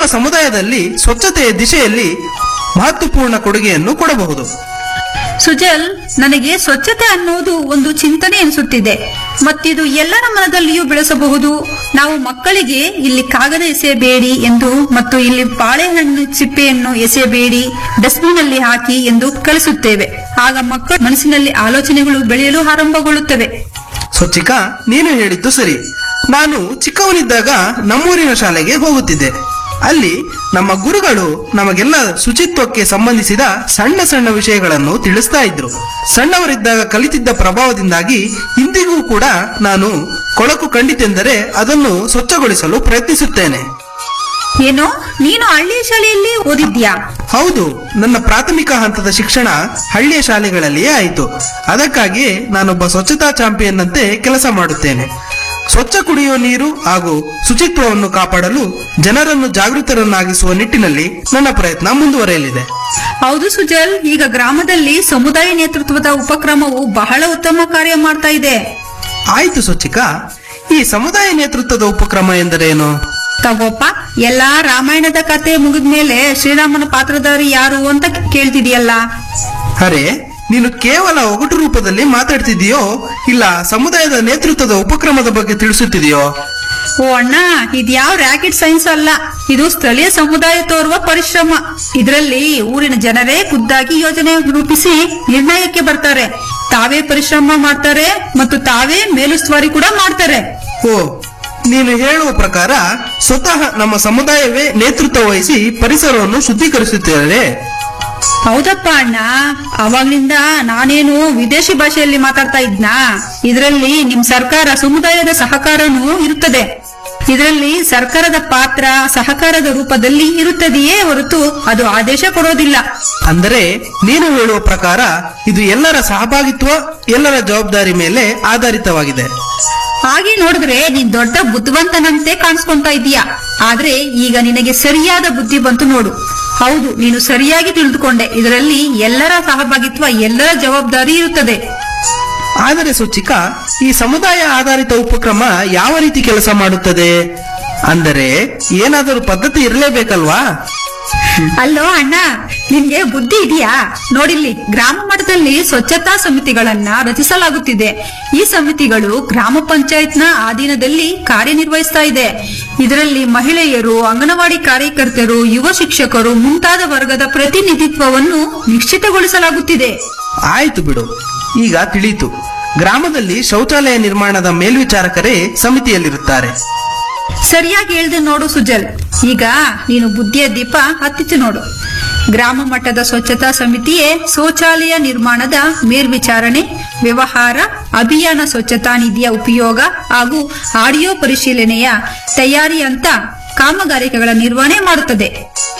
ಸಮುದಾಯದಲ್ಲಿ ಸ್ವಚ್ಛತೆಯ ದಿಶೆಯಲ್ಲಿ ಮಹತ್ವಪೂರ್ಣ ಕೊಡುಗೆಯನ್ನು ಕೊಡಬಹುದು ಸುಜಲ್ ನನಗೆ ಸ್ವಚ್ಛತೆ ಅನ್ನೋದು ಒಂದು ಚಿಂತನೆ ಅನಿಸುತ್ತಿದೆ ಮತ್ತಿದು ಎಲ್ಲರ ಮನದಲ್ಲಿಯೂ ಬೆಳೆಸಬಹುದು ನಾವು ಮಕ್ಕಳಿಗೆ ಇಲ್ಲಿ ಕಾಗದ ಎಸೆಯಬೇಡಿ ಎಂದು ಮತ್ತು ಇಲ್ಲಿ ಬಾಳೆಹಣ್ಣು ಚಿಪ್ಪೆಯನ್ನು ಎಸೆಯಬೇಡಿ ಡಸ್ಟ್ಬಿನ್ ಅಲ್ಲಿ ಹಾಕಿ ಎಂದು ಕಳಿಸುತ್ತೇವೆ ಆಗ ಮಕ್ಕಳ ಮನಸ್ಸಿನಲ್ಲಿ ಆಲೋಚನೆಗಳು ಬೆಳೆಯಲು ಆರಂಭಗೊಳ್ಳುತ್ತವೆ ಸ್ವಚ್ಛಿಕಾ ನೀನು ಹೇಳಿದ್ದು ಸರಿ ನಾನು ಚಿಕ್ಕವನಿದ್ದಾಗ ನಮ್ಮೂರಿನ ಶಾಲೆಗೆ ಹೋಗುತ್ತಿದ್ದೆ ಅಲ್ಲಿ ನಮ್ಮ ಗುರುಗಳು ನಮಗೆಲ್ಲ ಶುಚಿತ್ವಕ್ಕೆ ಸಂಬಂಧಿಸಿದ ಸಣ್ಣ ಸಣ್ಣ ವಿಷಯಗಳನ್ನು ತಿಳಿಸ್ತಾ ಇದ್ರು ಸಣ್ಣವರಿದ್ದಾಗ ಕಲಿತಿದ್ದ ಪ್ರಭಾವದಿಂದಾಗಿ ಇಂದಿಗೂ ಕೂಡ ನಾನು ಕೊಳಕು ಕಂಡಿತೆಂದರೆ ಅದನ್ನು ಸ್ವಚ್ಛಗೊಳಿಸಲು ಪ್ರಯತ್ನಿಸುತ್ತೇನೆ ಏನೋ ನೀನು ಹಳ್ಳಿಯ ಶಾಲೆಯಲ್ಲಿ ಓದಿದ್ಯಾ ಹೌದು ನನ್ನ ಪ್ರಾಥಮಿಕ ಹಂತದ ಶಿಕ್ಷಣ ಹಳ್ಳಿಯ ಶಾಲೆಗಳಲ್ಲಿಯೇ ಆಯಿತು ಅದಕ್ಕಾಗಿಯೇ ನಾನೊಬ್ಬ ಸ್ವಚ್ಛತಾ ಚಾಂಪಿಯನ್ ಅಂತೆ ಕೆಲಸ ಮಾಡುತ್ತೇನೆ ಸ್ವಚ್ಛ ಕುಡಿಯುವ ನೀರು ಹಾಗೂ ಶುಚಿತ್ವವನ್ನು ಕಾಪಾಡಲು ಜನರನ್ನು ಜಾಗೃತರನ್ನಾಗಿಸುವ ನಿಟ್ಟಿನಲ್ಲಿ ನನ್ನ ಪ್ರಯತ್ನ ಮುಂದುವರೆಯಲಿದೆ ಹೌದು ಸುಜಲ್ ಈಗ ಗ್ರಾಮದಲ್ಲಿ ಸಮುದಾಯ ನೇತೃತ್ವದ ಉಪಕ್ರಮವು ಬಹಳ ಉತ್ತಮ ಕಾರ್ಯ ಮಾಡ್ತಾ ಇದೆ ಆಯಿತು ಸ್ವಚ್ಛಿಕಾ ಈ ಸಮುದಾಯ ನೇತೃತ್ವದ ಉಪಕ್ರಮ ಎಂದರೇನು ತಗೋಪ್ಪ ಎಲ್ಲಾ ರಾಮಾಯಣದ ಕತೆ ಮುಗಿದ್ಮೇಲೆ ಶ್ರೀರಾಮನ ಪಾತ್ರಧಾರಿ ಯಾರು ಅಂತ ಕೇಳ್ತಿದೀಯಲ್ಲ ಅರೆ ನೀನು ಕೇವಲ ಒಗಟು ರೂಪದಲ್ಲಿ ಮಾತಾಡ್ತಿದೀಯೋ ಇಲ್ಲ ಸಮುದಾಯದ ನೇತೃತ್ವದ ಉಪಕ್ರಮದ ಬಗ್ಗೆ ತಿಳಿಸುತ್ತಿದೆಯೋ ಓ ಅಣ್ಣ ಇದ್ಯಾವ ರ್ಯಾಕೆಟ್ ಸೈನ್ಸ್ ಅಲ್ಲ ಇದು ಸ್ಥಳೀಯ ಸಮುದಾಯ ತೋರುವ ಪರಿಶ್ರಮ ಇದರಲ್ಲಿ ಊರಿನ ಜನರೇ ಖುದ್ದಾಗಿ ಯೋಜನೆ ರೂಪಿಸಿ ನಿರ್ಣಯಕ್ಕೆ ಬರ್ತಾರೆ ತಾವೇ ಪರಿಶ್ರಮ ಮಾಡ್ತಾರೆ ಮತ್ತು ತಾವೇ ಮೇಲುಸ್ತುವಾರಿ ಕೂಡ ಮಾಡ್ತಾರೆ ಓ ನೀನು ಹೇಳುವ ಪ್ರಕಾರ ಸ್ವತಃ ನಮ್ಮ ಸಮುದಾಯವೇ ನೇತೃತ್ವ ವಹಿಸಿ ಪರಿಸರವನ್ನು ಶುದ್ಧೀಕರಿಸುತ್ತಿದ್ದಾರೆ ಹೌದಪ್ಪ ಅಣ್ಣ ಅವಾಗ್ಲಿಂದ ನಾನೇನು ವಿದೇಶಿ ಭಾಷೆಯಲ್ಲಿ ಮಾತಾಡ್ತಾ ಇದ್ನಾ ಇದರಲ್ಲಿ ನಿಮ್ ಸರ್ಕಾರ ಸಮುದಾಯದ ಸಹಕಾರನೂ ಇರುತ್ತದೆ ಇದರಲ್ಲಿ ಸರ್ಕಾರದ ಪಾತ್ರ ಸಹಕಾರದ ರೂಪದಲ್ಲಿ ಇರುತ್ತದೆಯೇ ಹೊರತು ಅದು ಆದೇಶ ಕೊಡೋದಿಲ್ಲ ಅಂದರೆ ನೀನು ಹೇಳುವ ಪ್ರಕಾರ ಇದು ಎಲ್ಲರ ಸಹಭಾಗಿತ್ವ ಎಲ್ಲರ ಜವಾಬ್ದಾರಿ ಮೇಲೆ ಆಧಾರಿತವಾಗಿದೆ ಹಾಗೆ ನೋಡಿದ್ರೆ ನೀನ್ ದೊಡ್ಡ ಬುದ್ಧಿವಂತನಂತೆ ಕಾಣಿಸ್ಕೊಂತಾ ಇದೀಯ ಆದ್ರೆ ಈಗ ನಿನಗೆ ಸರಿಯಾದ ಬುದ್ಧಿ ಬಂತು ನೋಡು ಹೌದು ನೀನು ಸರಿಯಾಗಿ ತಿಳಿದುಕೊಂಡೆ ಇದರಲ್ಲಿ ಎಲ್ಲರ ಸಹಭಾಗಿತ್ವ ಎಲ್ಲರ ಜವಾಬ್ದಾರಿ ಇರುತ್ತದೆ ಆದರೆ ಸುಚಿಕ ಈ ಸಮುದಾಯ ಆಧಾರಿತ ಉಪಕ್ರಮ ಯಾವ ರೀತಿ ಕೆಲಸ ಮಾಡುತ್ತದೆ ಅಂದರೆ ಏನಾದರೂ ಪದ್ಧತಿ ಇರಲೇಬೇಕಲ್ವಾ ಅಲ್ಲೋ ಅಣ್ಣ ನಿನ್ಗೆ ಬುದ್ಧಿ ಇದೆಯಾ ನೋಡಿಲ್ಲಿ ಗ್ರಾಮ ಮಟ್ಟದಲ್ಲಿ ಸ್ವಚ್ಛತಾ ಸಮಿತಿಗಳನ್ನ ರಚಿಸಲಾಗುತ್ತಿದೆ ಈ ಸಮಿತಿಗಳು ಗ್ರಾಮ ಪಂಚಾಯತ್ನ ಅಧೀನದಲ್ಲಿ ಕಾರ್ಯನಿರ್ವಹಿಸ್ತಾ ಇದೆ ಇದರಲ್ಲಿ ಮಹಿಳೆಯರು ಅಂಗನವಾಡಿ ಕಾರ್ಯಕರ್ತರು ಯುವ ಶಿಕ್ಷಕರು ಮುಂತಾದ ವರ್ಗದ ಪ್ರತಿನಿಧಿತ್ವವನ್ನು ನಿಶ್ಚಿತಗೊಳಿಸಲಾಗುತ್ತಿದೆ ಆಯ್ತು ಬಿಡು ಈಗ ತಿಳಿಯಿತು ಗ್ರಾಮದಲ್ಲಿ ಶೌಚಾಲಯ ನಿರ್ಮಾಣದ ಮೇಲ್ವಿಚಾರಕರೇ ಸಮಿತಿಯಲ್ಲಿರುತ್ತಾರೆ ಸರಿಯಾಗಿ ಹೇಳ್ದೆ ನೋಡು ಸುಜಲ್ ಈಗ ನೀನು ಬುದ್ಧಿಯ ದೀಪ ಹತ್ತಿತು ನೋಡು ಗ್ರಾಮ ಮಟ್ಟದ ಸ್ವಚ್ಛತಾ ಸಮಿತಿಯೇ ಶೌಚಾಲಯ ನಿರ್ಮಾಣದ ಮೇಲ್ವಿಚಾರಣೆ ವ್ಯವಹಾರ ಅಭಿಯಾನ ಸ್ವಚ್ಛತಾ ನಿಧಿಯ ಉಪಯೋಗ ಹಾಗೂ ಆಡಿಯೋ ಪರಿಶೀಲನೆಯ ತಯಾರಿ ಅಂತ ಕಾಮಗಾರಿಕೆಗಳ ನಿರ್ವಹಣೆ ಮಾಡುತ್ತದೆ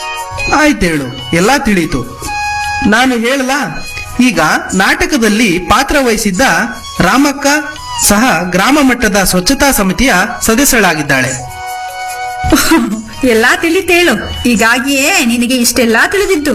ಆಯ್ತೇಳು ಎಲ್ಲಾ ತಿಳಿಯಿತು ನಾನು ಹೇಳಲ ಈಗ ನಾಟಕದಲ್ಲಿ ಪಾತ್ರ ವಹಿಸಿದ್ದ ರಾಮಕ್ಕ ಸಹ ಗ್ರಾಮ ಮಟ್ಟದ ಸ್ವಚ್ಛತಾ ಸಮಿತಿಯ ಸದಸ್ಯಳಾಗಿದ್ದಾಳೆ ಎಲ್ಲಾ ತಿಳಿತೇಳು ಹೀಗಾಗಿಯೇ ನಿನಗೆ ಇಷ್ಟೆಲ್ಲಾ ತಿಳಿದಿದ್ದು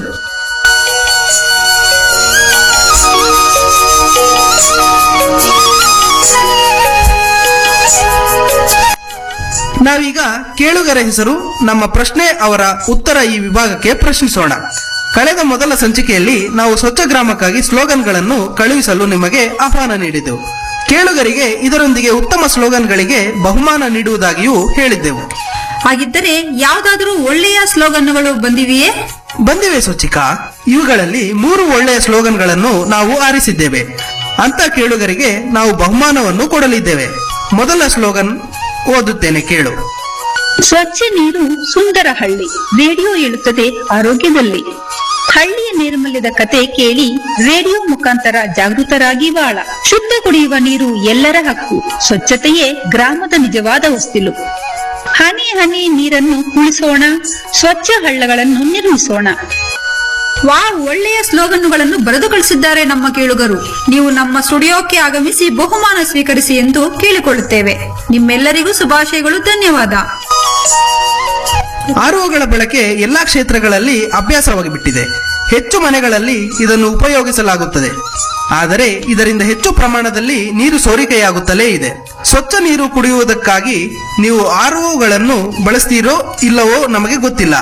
ನಾವೀಗ ಕೇಳುಗರ ಹೆಸರು ನಮ್ಮ ಪ್ರಶ್ನೆ ಅವರ ಉತ್ತರ ಈ ವಿಭಾಗಕ್ಕೆ ಪ್ರಶ್ನಿಸೋಣ ಕಳೆದ ಮೊದಲ ಸಂಚಿಕೆಯಲ್ಲಿ ನಾವು ಸ್ವಚ್ಛ ಗ್ರಾಮಕ್ಕಾಗಿ ಸ್ಲೋಗನ್ಗಳನ್ನು ಕಳುಹಿಸಲು ನಿಮಗೆ ಆಹ್ವಾನ ನೀಡಿದ್ದೆವು ಕೇಳುಗರಿಗೆ ಇದರೊಂದಿಗೆ ಉತ್ತಮ ಸ್ಲೋಗನ್ಗಳಿಗೆ ಬಹುಮಾನ ನೀಡುವುದಾಗಿಯೂ ಹೇಳಿದ್ದೆವು ಹಾಗಿದ್ದರೆ ಯಾವ್ದಾದರೂ ಒಳ್ಳೆಯ ಸ್ಲೋಗನ್ಗಳು ಬಂದಿವೆಯೇ ಬಂದಿವೆ ಸ್ವಚ್ಛಿಕಾ ಇವುಗಳಲ್ಲಿ ಮೂರು ಒಳ್ಳೆಯ ಸ್ಲೋಗನ್ಗಳನ್ನು ನಾವು ಆರಿಸಿದ್ದೇವೆ ಅಂತ ಕೇಳುಗರಿಗೆ ನಾವು ಬಹುಮಾನವನ್ನು ಕೊಡಲಿದ್ದೇವೆ ಮೊದಲ ಸ್ಲೋಗನ್ ಓದುತ್ತೇನೆ ಕೇಳು ಸ್ವಚ್ಛ ನೀರು ಸುಂದರ ಹಳ್ಳಿ ರೇಡಿಯೋ ಹೇಳುತ್ತದೆ ಆರೋಗ್ಯದಲ್ಲಿ ಹಳ್ಳಿಯ ನೈರ್ಮಲ್ಯದ ಕತೆ ಕೇಳಿ ರೇಡಿಯೋ ಮುಖಾಂತರ ಜಾಗೃತರಾಗಿ ಬಾಳ ಶುದ್ಧ ಕುಡಿಯುವ ನೀರು ಎಲ್ಲರ ಹಕ್ಕು ಸ್ವಚ್ಛತೆಯೇ ಗ್ರಾಮದ ನಿಜವಾದ ಹೊಸ್ತಿಲು ಹನಿ ಹನಿ ನೀರನ್ನು ಉಳಿಸೋಣ ಸ್ವಚ್ಛ ಹಳ್ಳಗಳನ್ನು ನಿರ್ಮಿಸೋಣ ವಾ ಒಳ್ಳೆಯ ಸ್ಲೋಗನ್ಗಳನ್ನು ಬರೆದು ಕಳಿಸಿದ್ದಾರೆ ನಮ್ಮ ಕೇಳುಗರು ನೀವು ನಮ್ಮ ಸ್ಟುಡಿಯೋಕ್ಕೆ ಆಗಮಿಸಿ ಬಹುಮಾನ ಸ್ವೀಕರಿಸಿ ಎಂದು ಕೇಳಿಕೊಳ್ಳುತ್ತೇವೆ ನಿಮ್ಮೆಲ್ಲರಿಗೂ ಶುಭಾಶಯಗಳು ಧನ್ಯವಾದ ಆರ್ಒಗಳ ಬಳಕೆ ಎಲ್ಲಾ ಕ್ಷೇತ್ರಗಳಲ್ಲಿ ಅಭ್ಯಾಸವಾಗಿ ಬಿಟ್ಟಿದೆ ಹೆಚ್ಚು ಮನೆಗಳಲ್ಲಿ ಇದನ್ನು ಉಪಯೋಗಿಸಲಾಗುತ್ತದೆ ಆದರೆ ಇದರಿಂದ ಹೆಚ್ಚು ಪ್ರಮಾಣದಲ್ಲಿ ನೀರು ಸೋರಿಕೆಯಾಗುತ್ತಲೇ ಇದೆ ಸ್ವಚ್ಛ ನೀರು ಕುಡಿಯುವುದಕ್ಕಾಗಿ ನೀವು ಆರ್ಒಗಳನ್ನು ಬಳಸ್ತೀರೋ ಇಲ್ಲವೋ ನಮಗೆ ಗೊತ್ತಿಲ್ಲ